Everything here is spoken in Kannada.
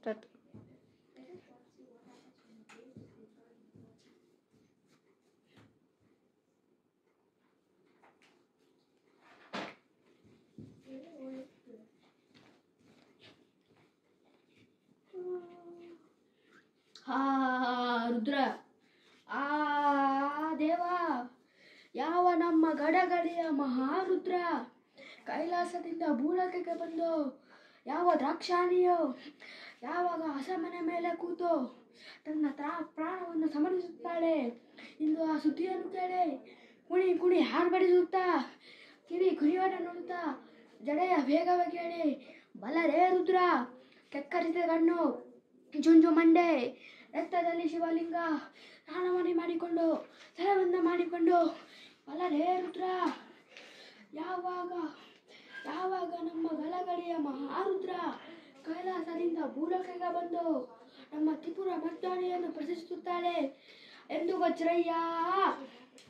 ಸ್ಟಾರ್ಟ್ ಹಾ ರುದ್ರ ಆ ದೇವ ಯಾವ ನಮ್ಮ ಗಡಗಡಿಯ ಮಹಾರುದ್ರ ಕೈಲಾಸದಿಂದ ಭೂಲೋಕಕ್ಕೆ ಬಂದು ಯಾವ ದ್ರಾಕ್ಷಾಣಿಯೋ ಯಾವಾಗ ಹಸಮನೆ ಮೇಲೆ ಕೂತು ತನ್ನ ತ್ರಾ ಪ್ರಾಣವನ್ನು ಸಮರ್ಪಿಸುತ್ತಾಳೆ ಇಂದು ಆ ಸುದ್ದಿಯನ್ನು ಕೇಳಿ ಕುಣಿ ಕುಣಿ ಹಾರ್ಬಡಿಸುತ್ತಾ ಕಿವಿ ಕುರಿಯನ್ನು ನೋಡುತ್ತಾ ಜಡೆಯ ವೇಗವ ಕೇಳಿ ಬಲರೇ ರುದ್ರ ಕೆಕ್ಕರಿಸಿದ ಕಣ್ಣು ಜುಂಜು ಮಂಡೆ ರಕ್ತದಲ್ಲಿ ಶಿವಲಿಂಗ ಸ್ನಾನಮಣಿ ಮಾಡಿಕೊಂಡು ಸರವಂದ ಮಾಡಿಕೊಂಡು ಬಲರೇ ರುದ್ರ ಯಾವಾಗ ಯಾವಾಗ ನಮ್ಮ ಗಲಗಲಿಯ ಮಹಾರುದ್ರ ಕೈಲಾಸದಿಂದ ಭೂಲೋಕಕ್ಕೆ ಬಂದು ನಮ್ಮ ತ್ರಿಪುರ ಮರ್ದಾನಿಯನ್ನು ಪ್ರಶ್ನಿಸುತ್ತಾಳೆ ಎಂದು ವಜ್ರಯ್ಯ